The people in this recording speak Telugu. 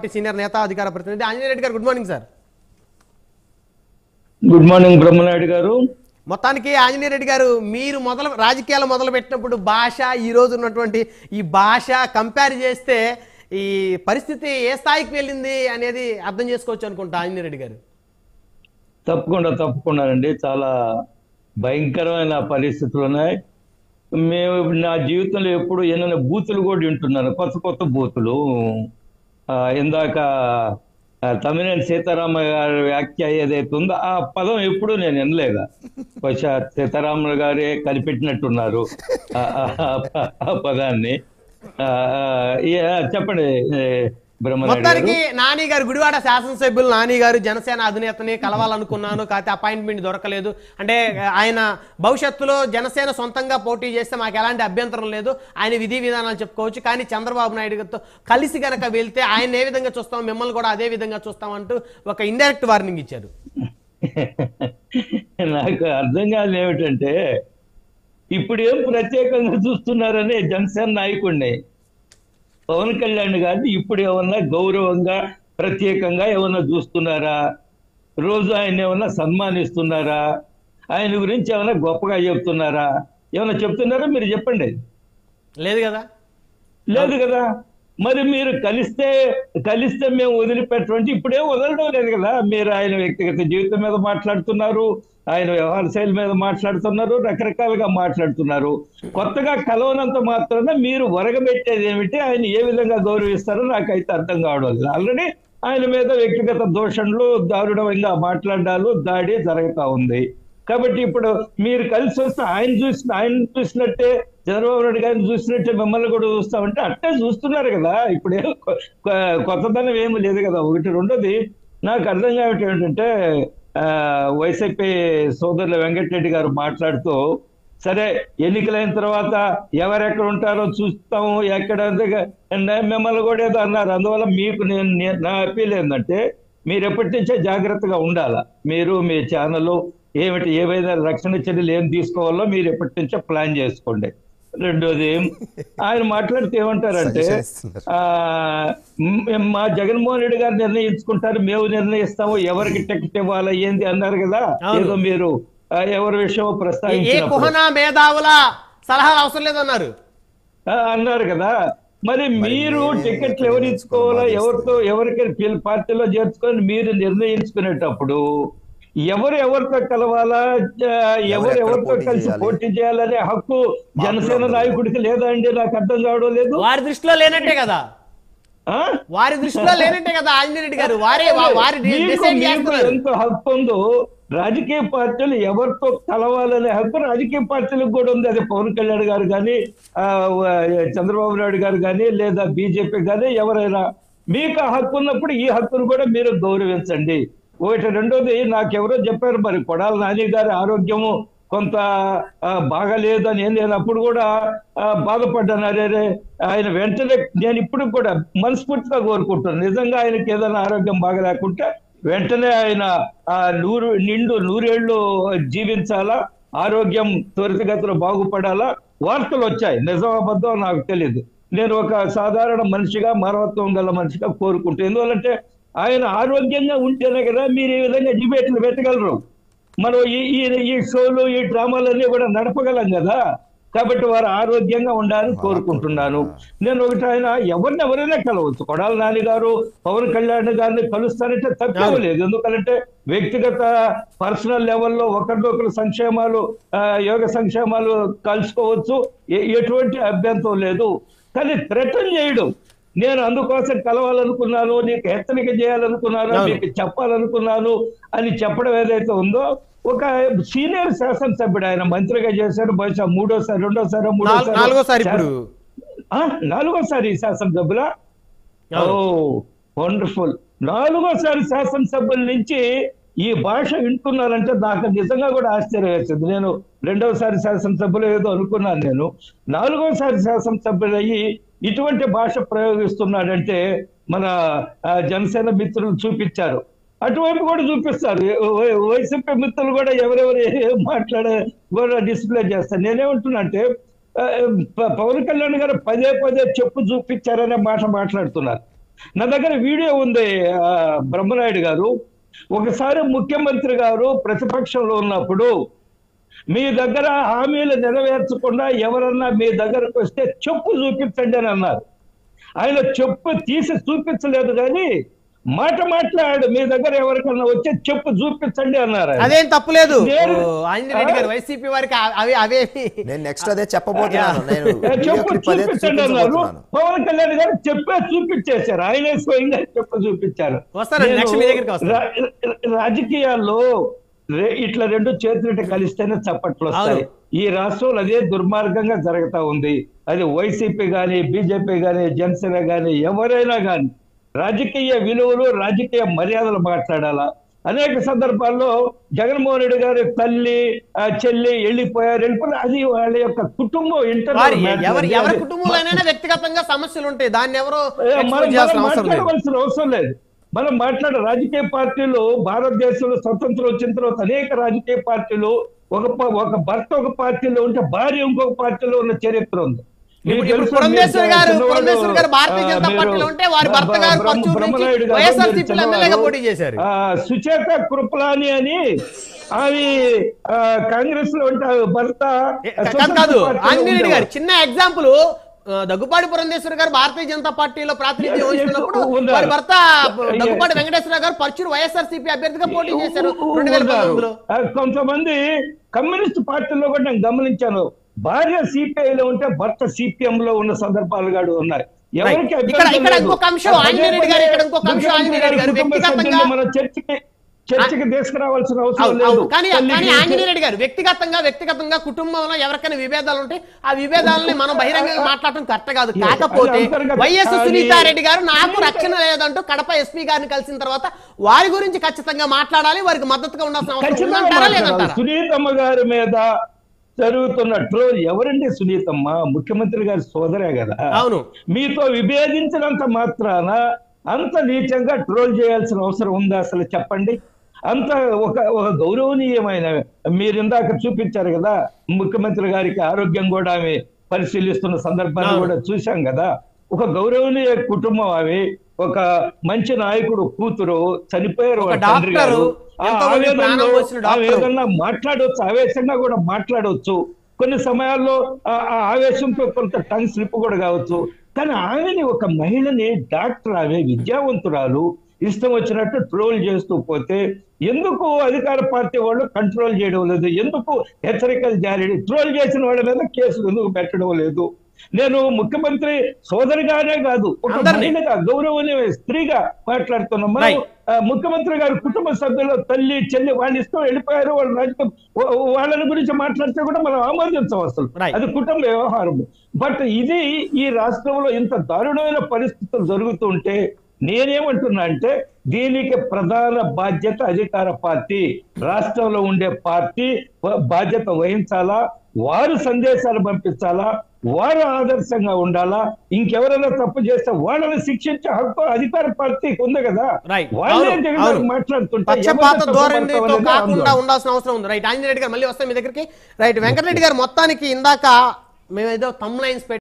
పార్టీ సీనియర్ నేత అధికార ప్రతినిధి ఆంజనేయ రెడ్డి గారు good morning sir good morning Brahmanaidu గారు మొత్తానికి ఆంజనేయ రెడ్డి గారు మీరు మొదలు రాజకీయాలు మొదలు పెట్టినప్పుడు భాష ఈ రోజు ఉన్నటువంటి ఈ భాష కంపేర్ చేస్తే ఈ పరిస్థితి ఏ స్థాయికి వెళ్ళింది అనేది అర్థం చేసుకోవచ్చు అనుకుంటా ఆంజనేయ రెడ్డి గారు తప్పకుండా తప్పకుండానండి చాలా భయంకరమైన పరిస్థితులు ఉన్నాయి మేము నా జీవితంలో ఎప్పుడు ఎన్నో బూతులు కూడా వింటున్నాను కొత్త కొత్త బూతులు ఆ, ఇందాక ఆ, తమ్మినేని సీతారామ గారి వ్యాఖ్య ఏదైతే ఉందో ఆ పదం ఎప్పుడు నేను వినలేదా బహుశా సీతారాములు గారే కనిపెట్టినట్టున్నారు ఆ- ఆ- ఆ పదాన్ని ఆ, ఆ, ఏ- చెప్పండి ఏ, బ్రహ్మనాయుడు గారు మొత్తానికి నాని గారు గుడివాడ శాసనసభ్యులు నాని గారు జనసేన అధినేతని కలవాలనుకున్నాను కాకపోతే అపాయింట్మెంట్ దొరకలేదు అంటే ఆయన భవిష్యత్తులో జనసేన సొంతంగా పోటీ చేస్తే మాకు ఎలాంటి అభ్యంతరం లేదు ఆయన విధి విధానాలు చెప్పుకోవచ్చు కానీ చంద్రబాబు నాయుడు గారితో కలిసి గనక వెళ్తే ఆయన ఏ విధంగా చూస్తాం మిమ్మల్ని కూడా అదే విధంగా చూస్తామంటూ ఒక ఇండైరెక్ట్ వార్నింగ్ ఇచ్చారు నాకు అర్థం కాదు ఏమిటంటే ఇప్పుడు ఏం ప్రత్యేకంగా చూస్తున్నారని జనసేన నాయకుడిని పవన్ కళ్యాణ్ గారిని ఇప్పుడు ఏమన్నా గౌరవంగా ప్రత్యేకంగా ఏమన్నా చూస్తున్నారా రోజు ఆయన ఏమన్నా సన్మానిస్తున్నారా ఆయన గురించి ఏమన్నా గొప్పగా చెప్తున్నారా ఏమన్నా చెప్తున్నారా మీరు చెప్పండి లేదు కదా లేదు కదా మరి మీరు కలిస్తే కలిస్తే మేము వదిలిపెట్టమంటే ఇప్పుడే వదలడం లేదు కదా మీరు ఆయన వ్యక్తిగత జీవితం మీద మాట్లాడుతున్నారు ఆయన వ్యవహార శైలి మీద మాట్లాడుతున్నారు రకరకాలుగా మాట్లాడుతున్నారు కొత్తగా కలవనంత మాత్రాన మీరు వరగబెట్టేది ఏమిటి ఆయన ఏ విధంగా గౌరవిస్తారో నాకైతే అర్థం కావడం లేదు ఆల్రెడీ ఆయన మీద వ్యక్తిగత దోషణలు దారుణంగా మాట్లాడాలు దాడి జరుగుతా ఉంది కాబట్టి ఇప్పుడు మీరు కలిసి వస్తే ఆయన చూసిన ఆయన చూసినట్టే చంద్రబాబు నాయుడు గారిని చూసినట్టే మిమ్మల్ని కూడా చూస్తామంటే అట్టే చూస్తున్నారు కదా ఇప్పుడు ఏం కొ- కొ- కొత్తదనం ఏమి లేదు కదా ఒకటి రెండోది నాకు అర్థం కావటం ఏంటంటే ఆ, వైసీపీ సోదరులు వెంకటరెడ్డి గారు మాట్లాడుతూ సరే ఎన్నికలైన తర్వాత ఎవరెక్కడ ఉంటారో చూస్తాము ఎక్కడ అంతే మిమ్మల్ని కూడా ఏదో అన్నారు అందువల్ల మీకు నేను నేను- నా అప్పీల్ ఏంటంటే మీరు ఎప్పటి నుంచే జాగ్రత్తగా ఉండాలా మీరు మీ ఛానల్ ఏమిటి ఏవైనా రక్షణ చర్యలు ఏం తీసుకోవాలో మీరు ఎప్పటి నుంచో ప్లాన్ చేసుకోండి రెండోది ఆయన మాట్లాడితే ఏమంటారంటే ఆ మ్- మా జగన్మోహన్ రెడ్డి గారు నిర్ణయించుకుంటారు మేము నిర్ణయిస్తాము ఎవరికి టికెట్ ఇవ్వాలా ఏంది అన్నారు కదా అవును. ఏదో మీరు ఆ, ఎవరి విషయం ఏ- ఏ ప్రస్తావించినప్పుడు కుహనా మేధావుల సలహాలు అవసరం లేదన్నారు ఆ, అన్నారు కదా మరి మీరు టికెట్లు ఎవరు ఇచ్చుకోవాలా ఎవరితో ఎవరికి పిల్ల- పార్టీలో చేర్చుకొని మీరు నిర్ణయించుకునేటప్పుడు ఎవరు ఎవరితో కలవాలా ఆ, ఎవరు ఎక్కడ ఎవరితో పోటీ కలిసి చేయాలి? పోటీ చేయాలనే హక్కు జనసేన నాయకుడికి లేదా అండి నాకు అర్థం కావడం లేదు వారి దృష్టిలో లేనట్టే కదా ఆ? వారి దృష్టిలో లేనట్టే కదా ఆంజనేయ రెడ్డి గారు వారే వా- వారి డి- మీకు- డిసైడ్ మీకు చేస్తున్నారు ఎంత హక్కు ఉందో రాజకీయ పార్టీలు ఎవరితో కలవాలనే హక్కు రాజకీయ పార్టీలకు కూడా ఉంది అది పవన్ కళ్యాణ్ గారు కానీ ఆ, వ- చంద్రబాబు నాయుడు గారు కానీ లేదా బీజేపీ కానీ ఎవరైనా మీకు ఆ హక్కు ఉన్నప్పుడు ఈ హక్కును కూడా మీరు గౌరవించండి ఒకటి రెండోది నాకెవరో చెప్పారు మరి కొడాల నాని గారి ఆరోగ్యము కొంత ఆ, బాగాలేదు అని నేను అప్పుడు కూడా ఆ, బాధపడ్డాను అరే రే, ఆయన వెంటనే నేను ఇప్పుడు కూడా మనస్ఫూర్తిగా కోరుకుంటున్నాను నిజంగా ఆయనకి ఏదైనా ఆరోగ్యం బాగలేకుంటే వెంటనే ఆయన ఆ నూరు నిండు నూరేళ్లు జీవించాలా ఆరోగ్యం త్వరితగతిలో బాగుపడాలా వార్తలు వచ్చాయి నిజం అబద్ధం నాకు తెలియదు నేను ఒక సాధారణ మనిషిగా మానవత్వం గల మనిషిగా కోరుకుంటాను ఎందువల్లంటే ఆయన ఆరోగ్యంగా ఉంటేనే కదా మీరు ఈ విధంగా డిబేట్లు పెట్టగలరు మనం ఈ ఈ ఈ షోలు ఈ డ్రామాలన్నీ కూడా నడపగలం కదా కాబట్టి వారు ఆరోగ్యంగా ఉండాలని కోరుకుంటున్నాను నేను ఒకటి ఆయన ఎవరిని ఎవరైనా కలవచ్చు కొడాల నాని గారు పవన్ కళ్యాణ్ గారిని కలుస్తానంటే తప్పేమీ లేదు ఎందుకంటే వ్యక్తిగత పర్సనల్ లెవెల్లో ఒకరికొకరు సంక్షేమాలు ఆ, యోగ సంక్షేమాలు కలుసుకోవచ్చు ఎ- ఎటువంటి అభ్యంతరం లేదు కానీ థ్రెటన్ చేయడం నేను అందుకోసం కలవాలనుకున్నాను నీకు హెచ్చరిక చేయాలనుకున్నాను అవును. మీకు చెప్పాలనుకున్నాను అని చెప్పడం ఏదైతే ఉందో ఒక సీనియర్ శాసనసభ్యుడు ఆయన మంత్రిగా చేశాడు బహుశా మూడోసారి రెండోసారి నాల్- మూడోసారి నాలుగోసారి ఇప్పుడు ఆ, నాలుగోసారి శాసనసభ్యులా ఓ అవును. వండర్ఫుల్ నాలుగోసారి శాసనసభ్యుల నుంచి ఈ భాష వింటున్నారంటే నాకు నిజంగా కూడా ఆశ్చర్యం వేసింది నేను రెండవసారి శాసనసభ్యులు ఏదో అనుకున్నాను నేను నాలుగోసారి శాసనసభ్యులు అయ్యి ఇటువంటి భాష ప్రయోగిస్తున్నాడంటే మన ఆ, జనసేన మిత్రులు చూపించారు అటువైపు కూడా చూపిస్తారు వై- వైసీపీ మిత్రులు కూడా ఎవరెవరు ఏం మాట్లాడే కూడా డిస్ప్లే చేస్తారు నేనేమంటున్నా అంటే ఆ, ప- పవన్ కళ్యాణ్ గారు పదే పదే చెప్పు చూపించారనే మాట మాట్లాడుతున్నారు నా దగ్గర వీడియో ఉంది ఆ, బ్రహ్మనాయుడు గారు ఒకసారి ముఖ్యమంత్రి గారు ప్రతిపక్షంలో ఉన్నప్పుడు మీ దగ్గర హామీలు నెరవేర్చకుండా ఎవరన్నా మీ దగ్గరకు వస్తే చెప్పు చూపించండి అని అన్నారు ఆయన చెప్పు తీసి చూపించలేదు కానీ మాట మాట్లాడు మీ దగ్గర ఎవరికన్నా వచ్చే చెప్పు చూపించండి అన్నారు ఆయన. అదేం తప్పులేదు నేను- ఆంజనేయ రెడ్డి గారు వైసీపీ వారికి అ- అవి అవేమి నేను నెక్స్ట్ అదే చెప్పబోతున్నాను నేను ఏ, వీడియో చెప్పు క్లిప్ అదే చూపించండి అన్నారు చూపించబోతున్నాను పవన్ కళ్యాణ్ గారు చెప్పే చూపించేశారు ఆయనే స్వయంగా చెప్పు చూపించారు వస్తానండి, నేను next మీ దగ్గరికి వస్తాను. రా- రా- రాజకీయాల్లో రే- ఇట్లా రెండు చేతులు కలిస్తేనే చప్పట్లు వస్తాయి అవును. ఈ రాష్ట్రంలో అదే దుర్మార్గంగా జరుగుతా ఉంది అది వైసీపీ గాని బీజేపీ గాని జనసేన గాని ఎవరైనా గాని రాజకీయ విలువలు రాజకీయ మర్యాదలు మాట్లాడాలా అనేక సందర్భాల్లో జగన్మోహన్ రెడ్డి గారి తల్లి ఆ, చెల్లి వెళ్ళిపోయారు వెళ్ళిపోయారు అది వాళ్ళ యొక్క కుటుంబం ఇంటర్ వారి ఎవరి ఎవరి కుటుంబంలోనైనా వ్యక్తిగతంగా సమస్యలు ఉంటాయి దాన్ని ఎవరు ఏ, expose మనం చేయాల్సిన మనం అవసరం లేదు మాట్లాడవలసిన అవసరం లేదు మనం మాట్లాడే రాజకీయ పార్టీలు భారతదేశంలో స్వతంత్రం వచ్చిన తర్వాత అనేక రాజకీయ పార్టీలు ఒక ప- ఒక భర్త ఒక పార్టీలో ఉంటే భార్య ఇంకొక పార్టీలో ఉన్న చరిత్ర ఉంది మీకు ఇప్పుడు- ఇప్పుడు తెలుసా? పురంధేశ్వరి మీరు గారు చిన్నవాడు, పురంధేశ్వరి గారు భారతీయ ఆ, జనతా మీరు పార్టీలో ఉంటే వారి భర్త బ్ర- గారు బ్రహ్మ- పర్చూరు నుంచి బ్రహ్మనాయుడు గారు వైఎస్ఆర్ మీరు సిపిలో ఎమ్మెల్యేగా చిన్నవాడు. పోటీ చేశారు ఆ, సుచేత కృపలాని అని ఆమె ఆ, కాంగ్రెస్ లో ఉంటే ఆమె భర్త ఏ, కాదు కాదు ఆంజనేయ రెడ్డి గారు చిన్న ఎగ్జాంపుల్ దగ్గుపాటి పురంధేశ్వరి గారు భారతీయ జనతా పార్టీలో ప్రాతినిధ్యం Yes, yes, వహిస్తున్నప్పుడు ఉన్నారు. వారి భర్త Yes. దగ్గుపాటి వెంకటేశ్వర గారు పర్చూరు వైఎస్ఆర్ సిపి అభ్యర్థిగా పోటీ చేశారు రెండు వేల ఉన్నారు. పంతొమ్మిదిలో ఆ, కొంతమంది కమ్యూనిస్ట్ పార్టీలో కూడా నేను గమనించాను భార్య సిపిఐ లో ఉంటే భర్త సిపిఎం లో ఉన్న సందర్భాలు కూడా ఉన్నాయి ఎవరికి ఇక్కడ- అభ్యంతరం ఇక్కడ లేదు. ఇంకొక అంశం, పదే ఆంజనేయ రెడ్డి గారు ఇక్కడ ఇంకొక అంశం, ముఖ్యమంత్రి ఆంజనేయ రెడ్డి గారు కుటుంబ వ్యక్తిగతంగా- సభ్యుల్ని మనం చర్చకి చర్చకి తీసుకురావాల్సిన అవసరం అవును, లేదు అవును. కానీ తల్లికి- కానీ ఆంజనేయ రెడ్డి గారు వ్యక్తిగతంగా వ్యక్తిగతంగా కుటుంబంలో ఎవరికైనా విభేదాలు ఉంటే ఆ విభేదాలని మనం బహిరంగంగా మాట్లాడటం కరెక్ట్ కాదు కాకపోతే అది అంతర్గత- వైఎస్ కానీ- సునీతారెడ్డి గారు నాకు రక్షణ లేదంటూ కడప ఎస్పీ గారిని కలిసిన తర్వాత వారి గురించి ఖచ్చితంగా మాట్లాడాలి వారికి మద్దతుగా ఉండాల్సిన అవసరం ఖచ్చితంగా ఉందంటారా మాట్లాడాలి. లేదంటారా సునీతమ్మ గారి మీద జరుగుతున్న ట్రోల్ ఎవరండి సునీతమ్మ ముఖ్యమంత్రి గారి సోదరే కదా అవును మీతో విభేదించినంత మాత్రాన అంత నీచంగా ట్రోల్ చేయాల్సిన అవసరం ఉందా అసలు చెప్పండి అంత ఒక ఒక గౌరవనీయమైన మీరు ఇందాక చూపించారు కదా ముఖ్యమంత్రి గారికి ఆరోగ్యం కూడా ఆమె పరిశీలిస్తున్న సందర్భాన్ని అవును. కూడా చూశాం కదా ఒక గౌరవనీయ కుటుంబం అవి ఒక మంచి నాయకుడు కూతురు చనిపోయారు ఒక వాళ్ళ తండ్రి డాక్టరు, గారు. ఆ ఎంతో మంది ఆవేదనలో ప్రాణం పోసిన డాక్టరు. ఆవేదన మాట్లాడవచ్చు ఆవేశంగా కూడా మాట్లాడవచ్చు కొన్ని సమయాల్లో ఆ ఆ ఆవేశంతో కొంత టంగ్ స్లిప్ కూడా కావచ్చు కానీ ఆమెని ఒక మహిళని డాక్టర్ ఆమె విద్యావంతురాలు ఇష్టం వచ్చినట్టు ట్రోల్ చేస్తూ పోతే ఎందుకు అధికార పార్టీ వాళ్ళు కంట్రోల్ చేయడం లేదు ఎందుకు హెచ్చరికలు జారీ ట్రోల్ చేసిన వాళ్ళ మీద కేసులు ఎందుకు పెట్టడం లేదు నేను ముఖ్యమంత్రి సోదరిగానే కాదు ఒక అందరినీ. మహిళగా గౌరవనీయ స్త్రీగా మాట్లాడుతున్నాం మనం Right. ఆ, ముఖ్యమంత్రి గారి కుటుంబ సభ్యులు తల్లి చెల్లి వాళ్ళ ఇష్టం వెళ్ళిపోయారు వాళ్ళ రాజకీయం వా- వాళ్ళని గురించి మాట్లాడితే కూడా మనం ఆమోదించం అసలు Right. అది కుటుంబ వ్యవహారం బట్ ఇది ఈ రాష్ట్రంలో ఇంత దారుణమైన పరిస్థితులు జరుగుతుంటే నేనేమంటున్నా అంటే దీనికి ప్రధాన బాధ్యత అధికార పార్టీ రాష్ట్రంలో ఉండే పార్టీ వ- బాధ్యత వహించాలా వారు సందేశాలు పంపించాలా వారు ఆదర్శంగా ఉండాలా ఇంకెవరైనా తప్పు చేస్తే వాళ్ళని శిక్షించే హక్కు అధికార పార్టీకి ఉంది కదా Right. వాళ్ళే అవును, జగన్ అవును. మాట్లాడుతుంటే పక్షపాత ఎవరిని తప్పు ధోరణితో పడతామనేది కాకుండా ఆందోళన. ఉండాల్సిన అవసరం ఉంది రైట్ ఆంజనేయ రెడ్డి గారు మళ్ళీ వస్తాం మీ దగ్గరికి రైట్ వెంకటరెడ్డి గారు మొత్తానికి ఇందాక మేమేదో తమ్ లైన్స్